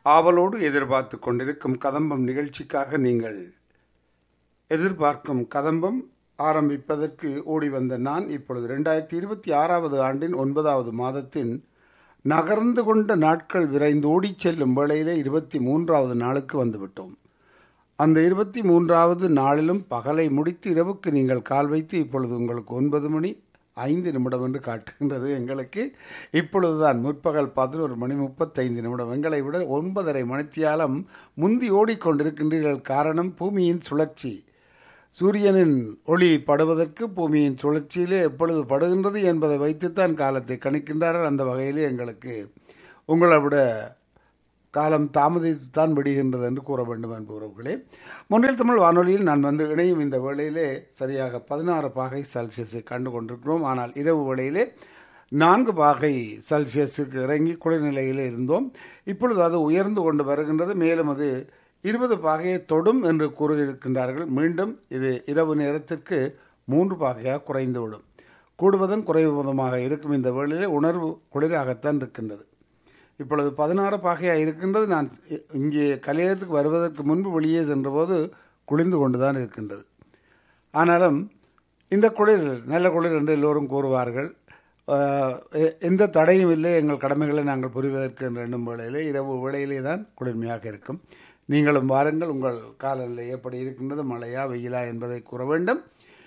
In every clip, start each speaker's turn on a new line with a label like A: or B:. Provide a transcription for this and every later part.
A: ஆவலோடு எதிர்பார்த்து கொண்டிருக்கும் கதம்பம் நிகழ்ச்சிக்காக நீங்கள் எதிர்பார்க்கும் கதம்பம் ஆரம்பிப்பதற்கு ஓடி வந்த நான் இப்பொழுது ரெண்டாயிரத்தி இருபத்தி ஆறாவது ஆண்டின் ஒன்பதாவது மாதத்தின் நகர்ந்து கொண்ட நாட்கள் விரைந்து ஓடிச் செல்லும் வேளையிலே இருபத்தி மூன்றாவது நாளுக்கு வந்துவிட்டோம் அந்த இருபத்தி மூன்றாவது நாளிலும் பகலை முடித்து இரவுக்கு நீங்கள் கால் வைத்து இப்பொழுது உங்களுக்கு ஒன்பது மணி ஐந்து நிமிடம் என்று காட்டுகின்றது எங்களுக்கு இப்பொழுதுதான் முற்பகல் பதினோரு மணி முப்பத்தைந்து நிமிடம் எங்களை விட ஒன்பதரை மணித்தியாலம் முந்தி ஓடிக்கொண்டிருக்கின்றீர்கள் காரணம் பூமியின் சுழற்சி சூரியனின் ஒளி படுவதற்கு பூமியின் சுழற்சியிலே எப்பொழுது படுகின்றது என்பதை வைத்துத்தான் காலத்தை கணிக்கின்றார்கள் அந்த வகையிலே எங்களுக்கு உங்களை விட காலம் தாமதித்துத்தான் விடுகின்றது என்று கூற வேண்டும் என்பவர்களே முன்னில் தமிழ் வானொலியில் நான் வந்து இணையும் இந்த வேளையிலே சரியாக பதினாறு பாகை செல்சியஸை கண்டு கொண்டிருக்கிறோம் ஆனால் இரவு வேளையிலே நான்கு பாகை செல்சியஸுக்கு இறங்கி குளிர்நிலையிலே இருந்தோம் இப்பொழுது அது உயர்ந்து கொண்டு வருகின்றது மேலும் அது இருபது பாகையை தொடும் என்று கூறியிருக்கின்றார்கள் மீண்டும் இது இரவு நேரத்திற்கு மூன்று பாகையாக குறைந்துவிடும் கூடுவதும் குறைவதுமாக இருக்கும் இந்த வேளையிலே உணர்வு குளிராகத்தான் இருக்கின்றது இப்பொழுது பதினாறு பாகையாக இருக்கின்றது நான் இங்கே கலையத்துக்கு வருவதற்கு முன்பு வெளியே சென்றபோது குளிர்ந்து கொண்டுதான் இருக்கின்றது ஆனாலும் இந்த குளிர் நல்ல குளிர் என்று எல்லோரும் கூறுவார்கள் எந்த தடையும் இல்லை எங்கள் கடமைகளை நாங்கள் புரிவதற்கு என்று எண்ணும் வேளையிலே இரவு வேளையிலே தான் குளிர்மையாக இருக்கும் நீங்களும் வாருங்கள் உங்கள் காலநிலை எப்படி இருக்கின்றது மழையா வெயிலா என்பதை கூற வேண்டும்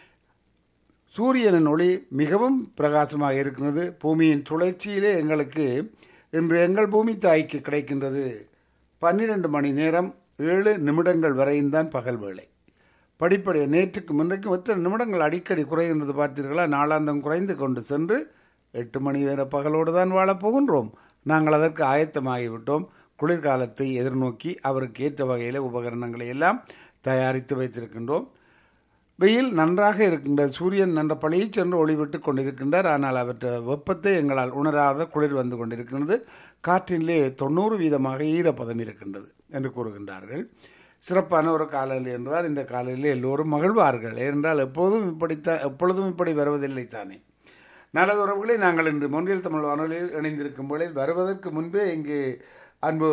A: சூரியனின் ஒளி மிகவும் பிரகாசமாக இருக்கின்றது பூமியின் சுழற்சியிலே எங்களுக்கு இன்று எங்கள் பூமி தாய்க்கு கிடைக்கின்றது பன்னிரண்டு மணி நேரம் ஏழு நிமிடங்கள் வரையும் தான் பகல் வேலை படிப்படைய நேற்றுக்கு முன்றைக்கும் எத்தனை நிமிடங்கள் அடிக்கடி குறைகின்றது பார்த்தீர்களா நாளாந்தம் குறைந்து கொண்டு சென்று எட்டு மணி நேர பகலோடு தான் வாழப் போகின்றோம் நாங்கள் அதற்கு ஆயத்தமாகிவிட்டோம் குளிர்காலத்தை எதிர்நோக்கி அவருக்கு ஏற்ற வகையில் உபகரணங்களை எல்லாம் தயாரித்து வைத்திருக்கின்றோம் வெயில் நன்றாக இருக்கின்றது சூரியன் நன்ற பழியை சென்று ஒளிவிட்டு கொண்டிருக்கின்றார் ஆனால் அவற்றை வெப்பத்தை எங்களால் உணராத குளிர் வந்து கொண்டிருக்கின்றது காற்றிலே தொண்ணூறு வீதமாக ஈரப்பதம் இருக்கின்றது என்று கூறுகின்றார்கள் சிறப்பான ஒரு காலநிலை என்றால் இந்த காலையில் எல்லோரும் மகிழ்வார்கள் ஏனென்றால் எப்போதும் இப்படித்தான் எப்பொழுதும் இப்படி வருவதில்லை தானே நல்லது உறவுகளை நாங்கள் இன்று மொன்றியல் தமிழ் வானொலியில் இணைந்திருக்கும் பொழுது வருவதற்கு முன்பே இங்கு அன்பு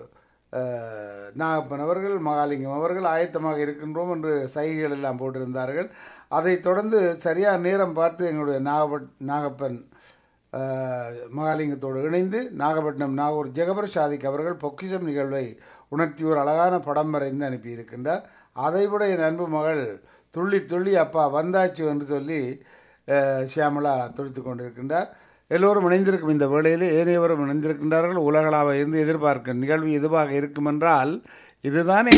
A: நாகப்பன் அவர்கள் மகாலிங்கம் அவர்கள் ஆயத்தமாக இருக்கின்றோம் என்று சைகைகள் எல்லாம் போட்டிருந்தார்கள் அதைத் தொடர்ந்து சரியாக நேரம் பார்த்து எங்களுடைய நாகப்பட் நாகப்பன் மகாலிங்கத்தோடு இணைந்து நாகப்பட்டினம் நாகூர் ஜெகபர் ஷாதிக் அவர்கள் பொக்கிஷம் நிகழ்வை உணர்த்தி ஒரு அழகான படம் வரைந்து அனுப்பியிருக்கின்றார் அதைவிட என் அன்பு மகள் துள்ளி துள்ளி அப்பா வந்தாச்சு என்று சொல்லி ஷியாமலா துடித்து கொண்டிருக்கின்றார் எல்லோரும் இணைந்திருக்கும் இந்த வேளையில் ஏனையவரும் இணைந்திருக்கின்றார்கள் உலகளாக இருந்து எதிர்பார்க்க நிகழ்வு எதுவாக இருக்கும் என்றால் இதுதானே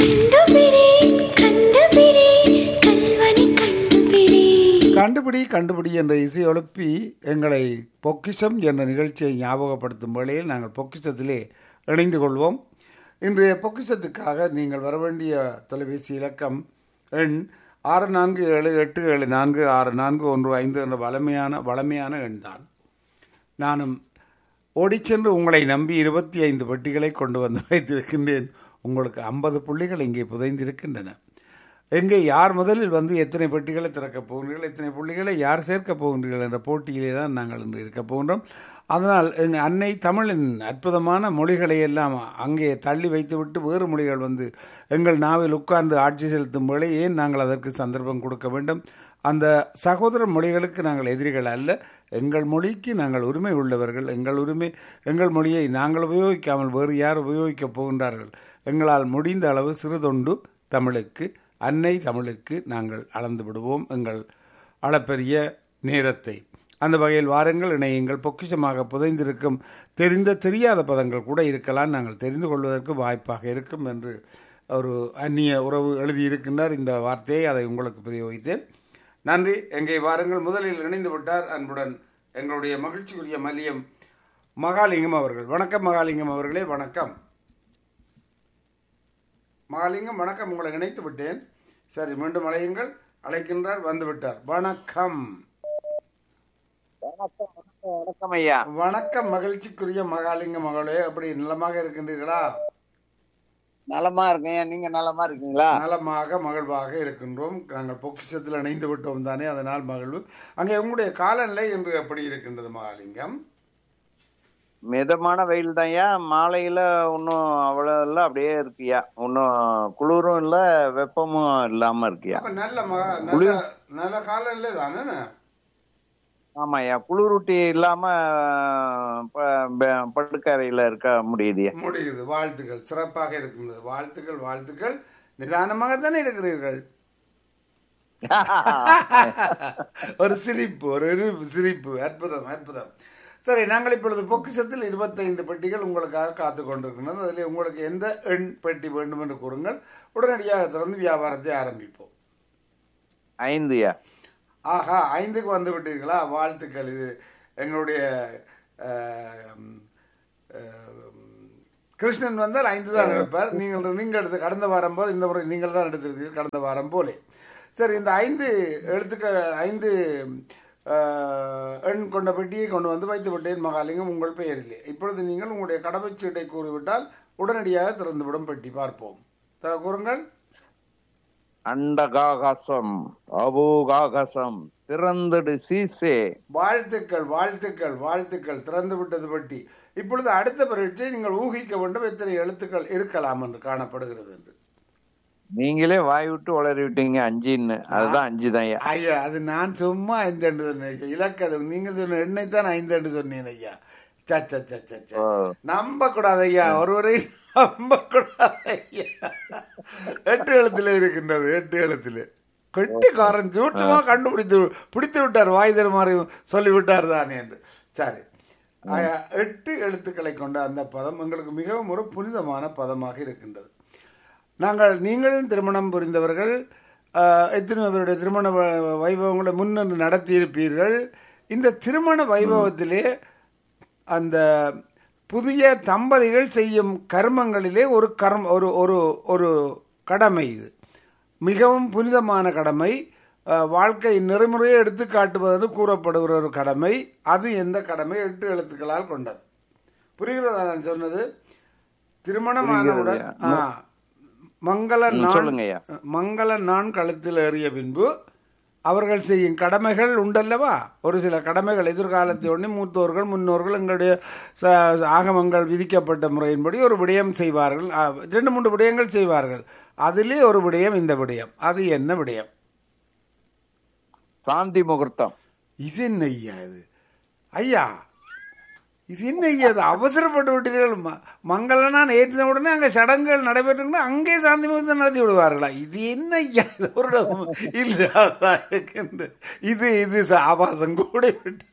A: கண்டுபிடி கண்டுபிடி என்ற இசை எழுப்பி எங்களை பொக்கிஷம் என்ற நிகழ்ச்சியை ஞாபகப்படுத்தும் வேளையில் நாங்கள் பொக்கிஷத்திலே இணைந்து கொள்வோம் இன்றைய பொக்கிஷத்துக்காக நீங்கள் வர வேண்டிய தொலைபேசி இலக்கம் எண் ஆறு நான்கு ஏழு எட்டு ஏழு நான்கு ஆறு நான்கு ஒன்று ஐந்து என்ற வளமையான வளமையான எண் தான் நானும் ஓடிச்சென்று உங்களை நம்பி இருபத்தி ஐந்து பெட்டிகளை கொண்டு வந்து வைத்திருக்கின்றேன் உங்களுக்கு ஐம்பது புள்ளிகள் இங்கே புதைந்திருக்கின்றன எங்கே யார் முதலில் வந்து எத்தனை பெட்டிகளை திறக்கப் போகின்றீர்கள் எத்தனை புள்ளிகளை யார் சேர்க்கப் போகின்றீர்கள் என்ற போட்டியிலே தான் நாங்கள் இன்று இருக்கப் போகின்றோம் அதனால் எங்கள் அன்னை தமிழின் அற்புதமான மொழிகளை எல்லாம் அங்கே தள்ளி வைத்துவிட்டு வேறு மொழிகள் வந்து எங்கள் நாவில் உட்கார்ந்து ஆட்சி செலுத்தும் வேளை ஏன் நாங்கள் அதற்கு சந்தர்ப்பம் கொடுக்க வேண்டும் அந்த சகோதர மொழிகளுக்கு நாங்கள் எதிரிகள் அல்ல எங்கள் மொழிக்கு நாங்கள் உரிமை உள்ளவர்கள் எங்கள் உரிமை எங்கள் மொழியை நாங்கள் உபயோகிக்காமல் வேறு யார் உபயோகிக்கப் போகின்றார்கள் எங்களால் முடிந்த அளவு சிறுதொண்டு தமிழுக்கு அன்னை தமிழுக்கு நாங்கள் அளந்து விடுவோம் எங்கள் அளப்பெரிய நேரத்தை அந்த வகையில் வாரங்கள் இணையங்கள் பொக்கிஷமாக புதைந்திருக்கும் தெரிந்த தெரியாத பதங்கள் கூட இருக்கலாம் நாங்கள் தெரிந்து கொள்வதற்கு வாய்ப்பாக இருக்கும் என்று ஒரு அந்நிய உறவு எழுதியிருக்கின்றார் இந்த வார்த்தையை அதை உங்களுக்கு பிரயோகித்தேன் நன்றி எங்கே வாருங்கள் முதலில் இணைந்து விட்டார் அன்புடன் எங்களுடைய மகிழ்ச்சிக்குரிய மல்லியம் மகாலிங்கம் அவர்கள் வணக்கம் மகாலிங்கம் அவர்களே வணக்கம் மகாலிங்கம் வணக்கம் உங்களை இணைத்து விட்டேன் சரி மீண்டும் அழையுங்கள் அழைக்கின்றார் வந்து விட்டார் வணக்கம்
B: வணக்கம் ஐயா
A: வணக்கம் மகிழ்ச்சிக்குரிய மகாலிங்கம் மகளே அப்படி நலமாக இருக்கின்றீர்களா
B: நலமா இருக்கேன் நீங்க நலமா இருக்கீங்களா
A: நலமாக மகிழ்வாக இருக்கின்றோம் நாங்கள் பொக்கிஷத்தில் இணைந்து விட்டோம் தானே அதனால் மகிழ்வு அங்கே உங்களுடைய காலநிலை என்று எப்படி இருக்கின்றது மகாலிங்கம்
B: மிதமான வெயில் தான்யா மாலையில ஒன்றும் அவ்வளவு இல்ல அப்படியே இருக்குயா ஒன்றும் குளிரும் இல்ல வெப்பமும் இல்லாம இருக்குயா
A: அப்ப நல்ல மக நல்ல நல்ல காலநிலை தானே
B: ஆமாய்யா குளிரூட்டி இல்லாம ப- ப- படுக்கறையில இருக்க முடியுதுயா
A: முடியுது வாழ்த்துக்கள் சிறப்பாக இருக்கின்றது வாழ்த்துக்கள் வாழ்த்துக்கள் நிதானமாக தானே இருக்கிறீர்கள் ஒரு சிரிப்பு ஒரு இரு- சிரிப்பு அற்புதம் அற்புதம் சரி நாங்கள் இப்பொழுது பொக்கிஷத்தில் இருபத்தைந்து பெட்டிகள் உங்களுக்காக காத்து கொண்டிருக்கின்றது அதில் உங்களுக்கு எந்த எண் பெட்டி வேண்டும் என்று கூறுங்கள் உடனடியாக திறந்து வியாபாரத்தை ஆரம்பிப்போம்
B: ஐந்துயா
A: ஆஹா ஐந்துக்கு வந்து விட்டீர்களா வாழ்த்துக்கள் இது எங்களுடைய அஹ், அஹ், கிருஷ்ணன் வந்தால் ஐந்து தான் எடுப்பார் நீங்கள் நீங்கள் எடுத்து கடந்த வாரம் போல் இந்த முறை நீங்கள் தான் எடுத்திருக்கீர்கள் கடந்த வாரம் போலே சரி இந்த ஐந்து எழுத்துக்கள் ஐந்து அஹ், எண் கொண்ட பெட்டியை கொண்டு வந்து வைத்து விட்டேன் மகாலிங்கம் உங்கள் பெயரிலே இப்பொழுது நீங்கள் உங்களுடைய கடவுச்சீட்டை கூறிவிட்டால் உடனடியாக திறந்துவிடும் பெட்டி பார்ப்போம் த- கூறுங்கள்
B: அண்டகாகசம் அபூகாகசம் திறந்துடு சீசே
A: வாழ்த்துக்கள் வாழ்த்துக்கள் வாழ்த்துக்கள் திறந்து விட்டது பற்றி இப்பொழுது அடுத்த பரீட்சை நீங்கள் ஊகிக்க வேண்டும் எத்தனை எழுத்துக்கள் இருக்கலாம் என்று காணப்படுகிறது என்று
B: நீங்களே வாய் விட்டு உளறி விட்டீங்க அஞ்சுன்னு அதுதான் அஞ்சு தான்யா
A: ஐயா அது நான் சும்மா ஐந்து என்று சொன்னேன் ஐயா. இலக்கது நீங்கள் சொன்ன எண்ணெய் தான் ஐந்து என்று சொன்னேன் ஐயா சச்ச சச்ச சச்ச
B: ஓ.
A: நம்ப கூடாது ஐயா ஒருவரை நம்ப கூடாது ஐயா எட்டு எழுத்துல இருக்கின்றது எட்டு எழுத்துல கெட்டிக்காரன் சூட்டுமா கண்டுபிடித்து பிடித்து விட்டார் வாய் தருமாறி சொல்லிவிட்டார் தானே என்று சரி ஆயா, எட்டு எழுத்துக்களை கொண்ட அந்த பதம் எங்களுக்கு மிகவும் ஒரு புனிதமான பதமாக இருக்கின்றது நாங்கள் நீங்கள் திருமணம் புரிந்தவர்கள் ஆஹ், எத்தனை பேருடைய திருமண வ- வைபவங்களை முன்னின்று நடத்தியிருப்பீர்கள் இந்த திருமண வைபவத்திலே அந்த புதிய தம்பதிகள் செய்யும் கர்மங்களிலே ஒரு கர்ம ஒரு ஒரு ஒரு கடமை இது மிகவும் புனிதமான கடமை அஹ், வாழ்க்கை நெறிமுறையை எடுத்து காட்டுவதென்று கூறப்படுகிற ஒரு கடமை அது எந்த கடமை எட்டு எழுத்துக்களால் கொண்டது புரிகிறதா நான் சொன்னது திருமணமானவுடன் ஆ, மங்கள நான்
B: சொல்லுங்கய்யா
A: மங்கள நான் கழுத்தில் ஏறிய பின்பு அவர்கள் செய்யும் கடமைகள் உண்டல்லவா ஒரு சில கடமைகள் எதிர்காலத்தை ஒண்ணி மூத்தோர்கள் முன்னோர்கள் எங்களுடைய ச- ஆகமங்கள் விதிக்கப்பட்ட முறையின்படி ஒரு விடயம் செய்வார்கள் ஆ, ரெண்டு மூன்று விடயங்கள் செய்வார்கள் அதிலே ஒரு விடயம் இந்த விடயம் அது என்ன விடயம்
B: சாந்தி முகூர்த்தம்
A: இது என்ன ஐயா இது ஐயா இது என்ன ஐயா இது அவசரப்பட்டு விட்டீர்கள் ம- மங்களனான் ஏற்றின உடனே அங்கே சடங்குகள் நடைபெற்றுங்கன்னா அங்கே சாந்தி முகூர்த்தம் நடத்தி விடுவார்களா இது என்ன ஐயா இது ஒரு இடம் இல்லாததா இருக்கின்றது இது இது ச- ஆபாசம் கூட விட்டு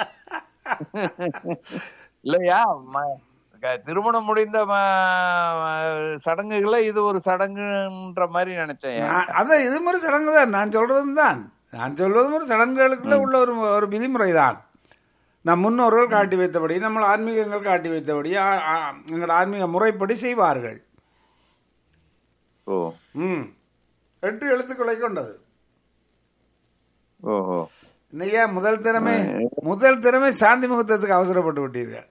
B: இல்லையா ம- க- திருமணம் முடிந்த ம- சடங்குகளை இது ஒரு சடங்குன்ற மாதிரி நினைச்சேன்
A: நான் அதான் இது மாதிரி சடங்கு தான் நான் சொல்றது தான் நான் சொல்வதும் ஒரு சடங்குகளுக்குள்ள உள்ள ஒரு ஒரு விதிமுறை தான் நம் முன்னோர்கள் காட்டி வைத்தபடி நம்ம ஆன்மீகங்கள் காட்டி வைத்தபடி ஆ- ஆ- எங்களோட ஆன்மீக முறைப்படி செய்வார்கள்
B: ஓ
A: ம் எட்டு எழுத்துக்களை கொண்டது
B: ஓஹோ
A: இன்னையா முதல் திறமை முதல் திறமை சாந்தி முகூர்த்தத்துக்கு அவசரப்பட்டு விட்டீர்கள்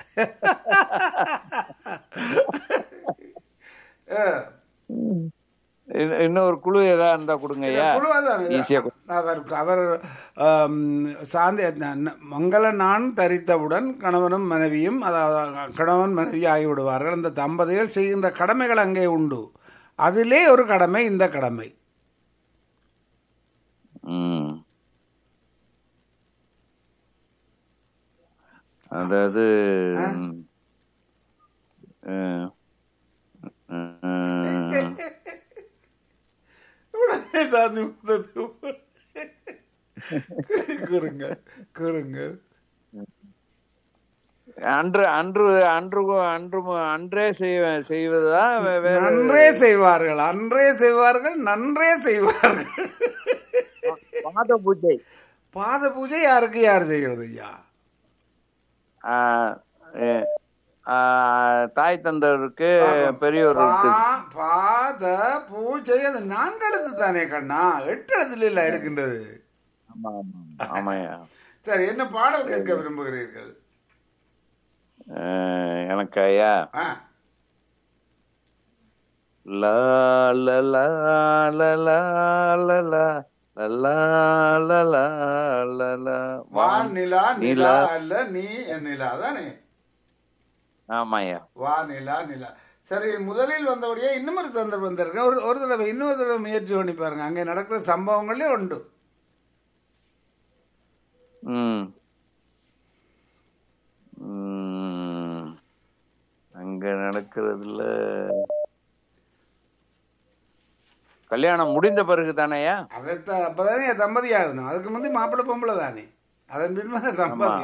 A: அஹ்,
B: இன்னும் இன்னும் ஒரு குழு ஏதாவது இருந்தா கொடுங்க ஐயா
A: குழுவாதான் இது.
B: ஈஸியா கொ-
A: அவர் அவர் ஆம், சாந்தி ந- மங்கள நான் தரித்தவுடன் கணவனும் மனைவியும் அதாவது கணவன் மனைவி ஆகிவிடுவார்கள் அந்த தம்பதிகள் செய்கின்ற கடமைகள் அங்கே உண்டு அதிலே ஒரு கடமை இந்த கடமை
B: ம். அதாவது ம், அஹ், அஹ்,
A: உடனே சாந்தி முகூர்த்தத்துக்கு கூறுங்க கூறுங்க
B: அன்று அன்று அன்று அன்று அன்றே செய்வ செய்வதா வே- வேற
A: நன்றே செய்வார்கள் அன்றே செய்வார்கள் நன்றே செய்வார்கள்
B: பாத பூஜை
A: பாத பூஜை யாருக்கு யார் செய்கிறது ஐயா
B: ஆஹ், அஹ், ஆஹ், தாய் தந்தருக்கு பெரியோருக்கு
A: பா- பாத பூஜை அது நான்கு எழுத்து தானே கண்ணா எட்டு எழுத்துல இல்ல இருக்கின்றது
B: ஆமா ஆமா ஆமாய்யா
A: சரி என்ன பாடல் கேட்க விரும்புகிறீர்கள்
B: அஹ், எனக்கு ஐயா
A: ஆ,
B: லா லா லா லா லா லா லா லா லா லா லா லா
A: வான்
B: வான்
A: நிலா நிலா
B: நிலா.
A: அல்ல நீ என் நிலா தானே
B: ஆமாய்யா
A: வா நிலா நிலா சரி முதலில் வந்தபடியே இன்னும் ஒரு சந்தர்ப்பம் வந்திருக்கு ஒரு ஒரு தடவை இன்னொரு தடவை முயற்சி பண்ணி பாருங்க அங்கே நடக்கிற சம்பவங்களே உண்டு
B: ம் ம். அங்க நடக்கிறதுல கல்யாணம் முடிந்த பிறகு தானேயா
A: அதைத்தான் அப்பதானே தம்பதி ஆகணும் அதுக்கு முந்தி மாப்பிள்ளை பொம்பளை தானே அதன் பின்பாக தம்பதி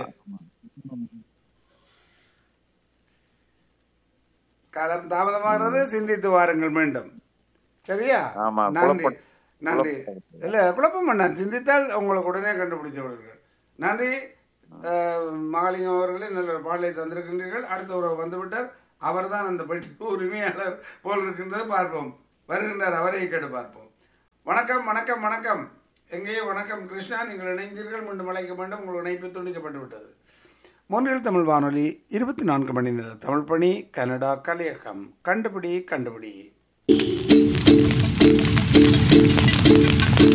A: காலம் தாமதமாகிறது சிந்தித்து வாருங்கள் மீண்டும் சரியா
B: ஆமா,
A: நன்றி
B: குழப்பம்.
A: நன்றி இல்ல குழப்பம் வேண்டாம் சிந்தித்தால் உங்களுக்கு உடனே கண்டுபிடித்து விடுங்கள் நன்றி அஹ், மகாலிங்கம் அவர்களே நல்ல ஒரு பாடலை தந்திருக்கின்றீர்கள் அடுத்த உறவு வந்துவிட்டார் அவர்தான் அந்த பெட்டி உரிமையாளர் போல் இருக்கின்றது பார்ப்போம் வருகின்றார் அவரை கேட்டு பார்ப்போம் வணக்கம் வணக்கம் வணக்கம் எங்கேயோ வணக்கம் கிருஷ்ணா நீங்கள் இணைந்தீர்கள் மீண்டும் அழைக்க வேண்டும் உங்கள் இணைப்பு துண்டிக்கப்பட்டு விட்டது மூன்றில் தமிழ் வானொலி இருபத்தி நான்கு மணி நேர தமிழ் பணி கனடா கலையகம் கண்டுபிடி கண்டுபிடி